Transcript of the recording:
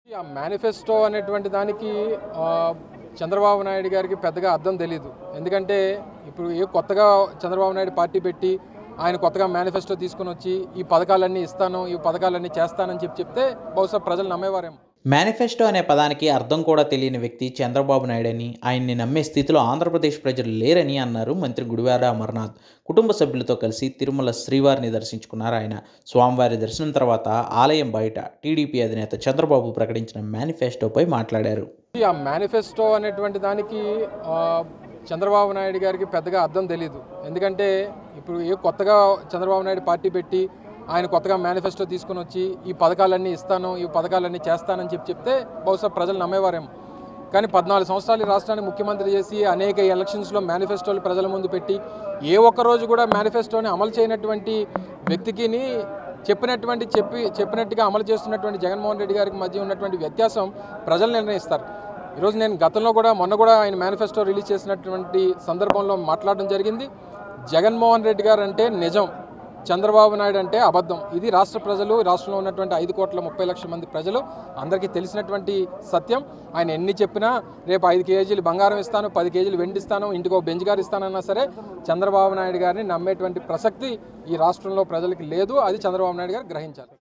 ఆ మేనిఫెస్టో అనేటువంటి దానికి ఆ, చంద్రబాబు నాయుడు గారికి పెద్దగా అర్థం తెలియదు ఎందుకంటే ఇప్పుడు ఏ కొత్తగా చంద్రబాబు నాయుడు పార్టీ పెట్టి ఆయన కొత్తగా మేనిఫెస్టో తీసుకుని వచ్చి ఈ పథకాలన్నీ ఇస్తాను ఈ పథకాలన్నీ చేస్తానని చెప్పి చెప్తే బహుశా ప్రజలు నమ్మేవారేమో మేనిఫెస్టో అనే పదానికి అర్థం కూడా తెలియని వ్యక్తి చంద్రబాబు నాయుడని ఆయన్ని నమ్మే స్థితిలో ఆంధ్రప్రదేశ్ ప్రజలు లేరని అన్నారు మంత్రి గుడివాడ అమర్నాథ్ కుటుంబ సభ్యులతో కలిసి తిరుమల శ్రీవారిని దర్శించుకున్నారు ఆయన స్వామివారి దర్శనం తర్వాత ఆలయం బయట టీడీపీ అధినేత చంద్రబాబు ప్రకటించిన మేనిఫెస్టోపై మాట్లాడారు ఆ మేనిఫెస్టో అనేటువంటి దానికి ఆ, చంద్రబాబు నాయుడు గారికి పెద్దగా అర్థం తెలియదు ఎందుకంటే ఇప్పుడు ఏ కొత్తగా చంద్రబాబు నాయుడు పార్టీ పెట్టి ఆయన కొత్తగా మేనిఫెస్టో తీసుకుని వచ్చి ఈ పథకాలన్నీ ఇస్తాను ఈ పథకాలన్నీ చేస్తానని చెప్పి చెప్తే బహుశా ప్రజలు నమ్మేవారేమో కానీ పద్నాలుగు సంవత్సరాలు ఈ రాష్ట్రాన్ని ముఖ్యమంత్రి చేసి అనేక ఎలక్షన్స్లో మేనిఫెస్టోలు ప్రజల ముందు పెట్టి ఏ ఒక్క రోజు కూడా మేనిఫెస్టోని అమలు చేయనటువంటి వ్యక్తికిని చెప్పినటువంటి చెప్పి చెప్పినట్టుగా అమలు చేస్తున్నటువంటి జగన్మోహన్ రెడ్డి గారికి మధ్య ఉన్నటువంటి వ్యత్యాసం ప్రజలు నిర్ణయిస్తారు ఈరోజు నేను గతంలో కూడా మొన్న కూడా ఆయన మేనిఫెస్టో రిలీజ్ చేసినటువంటి సందర్భంలో మాట్లాడడం జరిగింది జగన్మోహన్ రెడ్డి గారు అంటే నిజం చంద్రబాబు నాయుడు అంటే అబద్ధం ఇది రాష్ట్ర ప్రజలు రాష్ట్రంలో ఉన్నటువంటి ఐదు కోట్ల ముప్పై లక్షల మంది ప్రజలు అందరికీ తెలిసినటువంటి సత్యం ఆయన ఎన్ని చెప్పినా రేపు ఐదు కేజీలు బంగారం ఇస్తాను పది కేజీలు వెండి ఇస్తాను ఇంటికో బెంచ్ గారు ఇస్తానన్నా సరే చంద్రబాబు నాయుడు గారిని నమ్మేటువంటి ప్రసక్తి ఈ రాష్ట్రంలో ప్రజలకి లేదు అది చంద్రబాబు నాయుడు గారు గ్రహించాలి